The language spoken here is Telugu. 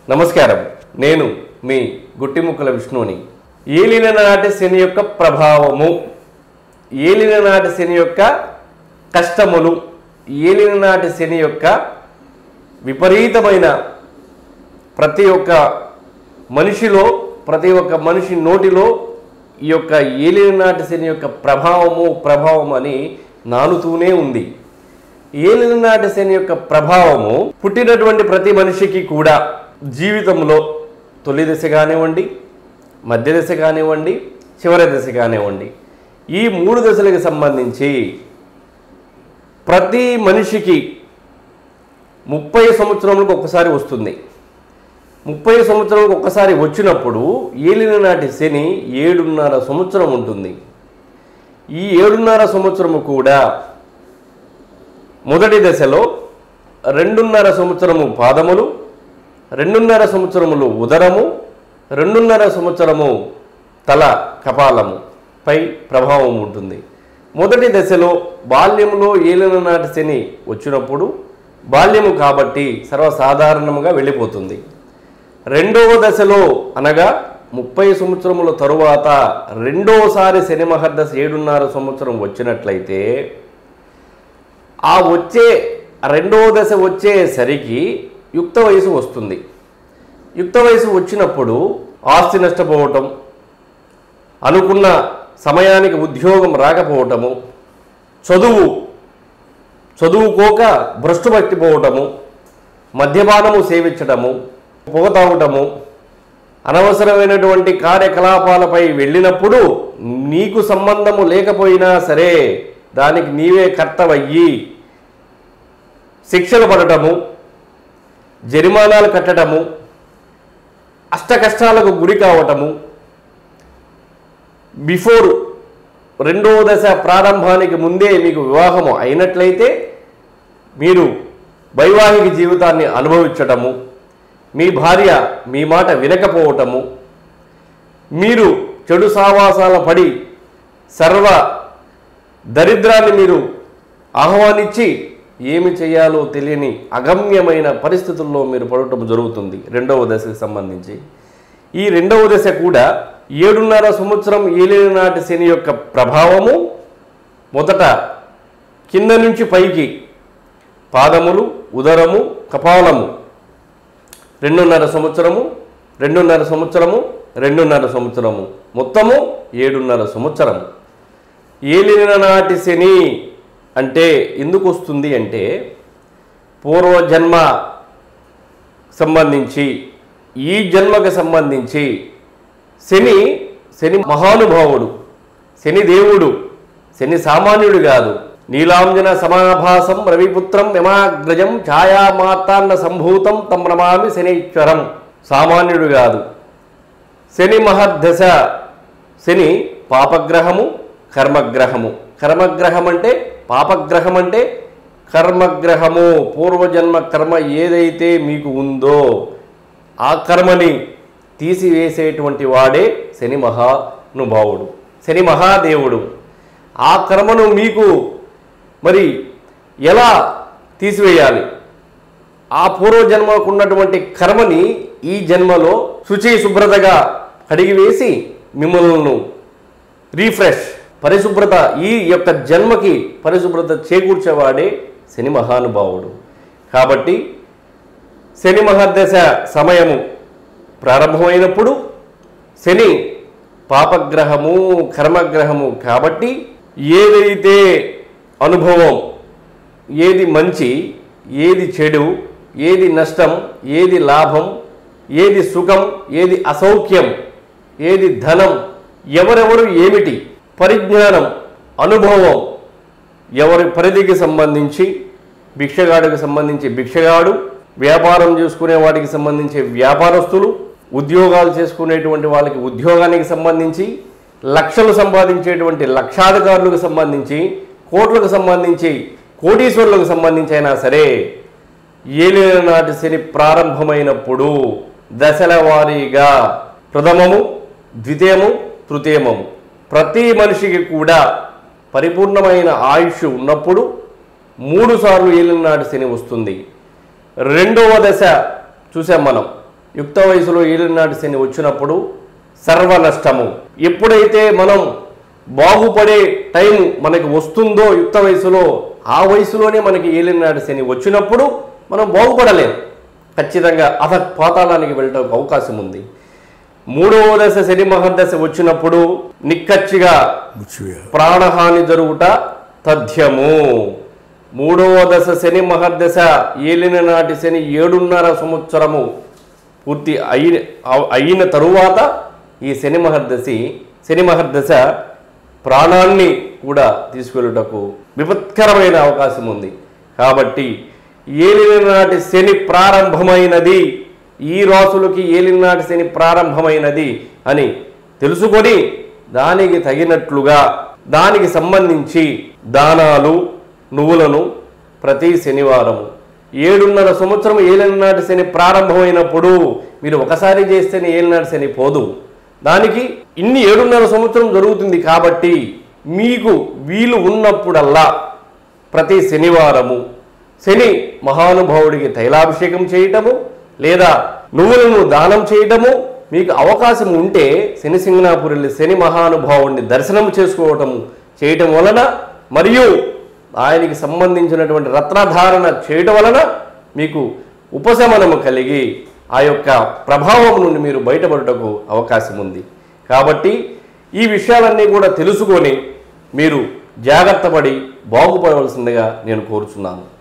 నమస్కారం నేను మీ గుట్టిముక్కల విష్ణుని ఏలిన నాటి శని యొక్క ప్రభావము ఏలిన నాటి శని యొక్క కష్టములు ఏలిన నాటి శని యొక్క విపరీతమైన ప్రతి ఒక్క మనిషిలో ప్రతి ఒక్క మనిషి నోటిలో ఈ యొక్క ఏలిన నాటి శని యొక్క ప్రభావము ప్రభావం అని నానుతూనే ఉంది ఏలిన నాటి శని యొక్క ప్రభావము పుట్టినటువంటి ప్రతి మనిషికి కూడా జీవితంలో తొలి దశ కానివ్వండి మధ్య దశ కానివ్వండి చివరి దశ కానివ్వండి ఈ మూడు దశలకు సంబంధించి ప్రతి మనిషికి ముప్పై సంవత్సరములకు ఒక్కసారి వస్తుంది ముప్పై సంవత్సరాలకు ఒక్కసారి వచ్చినప్పుడు ఏలిన నాటి శని ఏడున్నర సంవత్సరం ఉంటుంది ఈ ఏడున్నర సంవత్సరము కూడా మొదటి దశలో రెండున్నర సంవత్సరము పాదములు రెండున్నర సంవత్సరములు ఉదరము రెండున్నర సంవత్సరము తల కపాలము పై ప్రభావం ఉంటుంది మొదటి దశలో బాల్యంలో ఏలిన నాటి శని వచ్చినప్పుడు బాల్యము కాబట్టి సర్వసాధారణముగా వెళ్ళిపోతుంది రెండవ దశలో అనగా ముప్పై సంవత్సరముల తరువాత రెండోసారి శని మహర్దశ ఏడున్నర సంవత్సరం వచ్చినట్లయితే ఆ వచ్చే రెండవ దశ వచ్చేసరికి యుక్త వయసు వస్తుంది యుక్త వయసు వచ్చినప్పుడు ఆస్తి నష్టపోవటం అనుకున్న సమయానికి ఉద్యోగం రాకపోవటము చదువు చదువుకోక భ్రష్టు పట్టిపోవటము మద్యపానము సేవించటము పొగ తాగటము అనవసరమైనటువంటి కార్యకలాపాలపై వెళ్ళినప్పుడు నీకు సంబంధము లేకపోయినా సరే దానికి నీవే కర్తవయ్యి శిక్షలు పడటము జరిమానాలు కట్టడము అష్ట కష్టాలకు గురి కావటము బిఫోర్ రెండవ దశ ప్రారంభానికి ముందే మీకు వివాహము అయినట్లయితే మీరు వైవాహిక జీవితాన్ని అనుభవించటము మీ భార్య మీ మాట వినకపోవటము మీరు చెడు సావాసాల పడి సర్వ దరిద్రాన్ని మీరు ఆహ్వానించి ఏమి చేయాలో తెలియని అగమ్యమైన పరిస్థితుల్లో మీరు పడటం జరుగుతుంది రెండవ దశకు సంబంధించి ఈ రెండవ దశ కూడా ఏడున్నర సంవత్సరం ఏలిన నాటి శని యొక్క ప్రభావము మొదట కింద నుంచి పైకి పాదములు ఉదరము కపాలము రెండున్నర సంవత్సరము రెండున్నర సంవత్సరము రెండున్నర సంవత్సరము మొత్తము ఏడున్నర సంవత్సరము ఏలిన నాటి శని అంటే ఎందుకు వస్తుంది అంటే పూర్వజన్మ సంబంధించి ఈ జన్మకు సంబంధించి శని శని మహానుభావుడు శని దేవుడు శని సామాన్యుడు కాదు నీలాంజన సమాభాసం రవిపుత్రం యమాగ్రజం ఛాయామాతాన్న సంభూతం తం నమామి శనీశ్వరం సామాన్యుడు కాదు శని మహర్దశ శని పాపగ్రహము కర్మగ్రహము కర్మగ్రహం అంటే పాపగ్రహం అంటే కర్మగ్రహము పూర్వజన్మ కర్మ ఏదైతే మీకు ఉందో ఆ కర్మని తీసివేసేటువంటి వాడే శని మహానుభావుడు శని మహాదేవుడు ఆ కర్మను మీకు మరి ఎలా తీసివేయాలి ఆ పూర్వజన్మకు ఉన్నటువంటి కర్మని ఈ జన్మలో శుచి శుభ్రతగా కడిగివేసి మిమ్మల్ని రీఫ్రెష్ పరిశుభ్రత ఈ యొక్క జన్మకి పరిశుభ్రత చేకూర్చేవాడే శని మహానుభావుడు కాబట్టి శని మహర్దశ సమయము ప్రారంభమైనప్పుడు శని పాపగ్రహము కర్మగ్రహము కాబట్టి ఏదైతే అనుభవం ఏది మంచి ఏది చెడు ఏది నష్టం ఏది లాభం ఏది సుఖం ఏది అసౌఖ్యం ఏది ధనం ఎవరెవరు ఏమిటి పరిజ్ఞానం అనుభవం ఎవరి పరిధికి సంబంధించి భిక్షగాడికి సంబంధించి భిక్షగాడు వ్యాపారం చేసుకునే వాటికి సంబంధించి వ్యాపారస్తులు ఉద్యోగాలు చేసుకునేటువంటి వాళ్ళకి ఉద్యోగానికి సంబంధించి లక్షలు సంపాదించేటువంటి లక్షాధికారులకు సంబంధించి కోట్లకు సంబంధించి కోటీశ్వరులకు సంబంధించి అయినా సరే ఏలిన నాటి శని ప్రారంభమైనప్పుడు దశల వారీగా ప్రథమము ద్వితీయము తృతీయమము ప్రతి మనిషికి కూడా పరిపూర్ణమైన ఆయుష్ ఉన్నప్పుడు మూడు సార్లు ఏలిన నాటి శని వస్తుంది రెండవ దశ చూసాం మనం యుక్త వయసులో ఏలినాటి శని వచ్చినప్పుడు సర్వ నష్టము ఎప్పుడైతే మనం బాగుపడే టైం మనకి వస్తుందో యుక్త వయసులో ఆ వయసులోనే మనకి ఏలినాటి శని వచ్చినప్పుడు మనం బాగుపడలేం ఖచ్చితంగా అధ పాతాళానికి వెళ్ళడానికి అవకాశం ఉంది మూడవ దశ శని మహర్దశ వచ్చినప్పుడు నిక్కచ్చిగా ముచ్చివేయాలి ప్రాణహాని జరుగుట తథ్యము మూడవ దశ శని మహర్దశ ఏలిన నాటి శని ఏడున్నర సంవత్సరము పూర్తి అయిన అయిన తరువాత ఈ శని మహర్దశి శని మహర్దశ ప్రాణాన్ని కూడా తీసుకెళ్ళుటకు విపత్కరమైన అవకాశం ఉంది కాబట్టి ఏలిన నాటి శని ప్రారంభమైనది ఈ రాసులకి ఏలినాటి శని ప్రారంభమైనది అని తెలుసుకొని దానికి తగినట్లుగా దానికి సంబంధించి దానాలు నువ్వులను ప్రతి శనివారము ఏడున్నర సంవత్సరం ఏలినాటి శని ప్రారంభమైనప్పుడు మీరు ఒకసారి చేస్తేనే ఏలినాటి శని పోదు దానికి ఇన్ని ఏడున్నర సంవత్సరం జరుగుతుంది కాబట్టి మీకు వీలు ఉన్నప్పుడల్లా ప్రతి శనివారము శని మహానుభావుడికి తైలాభిషేకం చేయటము లేదా నువ్వులను దానం చేయటము మీకు అవకాశం ఉంటే శని సింగనాపురి శని మహానుభావుడిని దర్శనం చేసుకోవటము చేయటం వలన మరియు ఆయనకి సంబంధించినటువంటి రత్నధారణ చేయటం వలన మీకు ఉపశమనము కలిగి ఆ యొక్క ప్రభావం నుండి మీరు బయటపడుటకు అవకాశం ఉంది కాబట్టి ఈ విషయాలన్నీ కూడా తెలుసుకొని మీరు జాగ్రత్త పడి బాగుపడవలసిందిగా నేను కోరుచున్నాను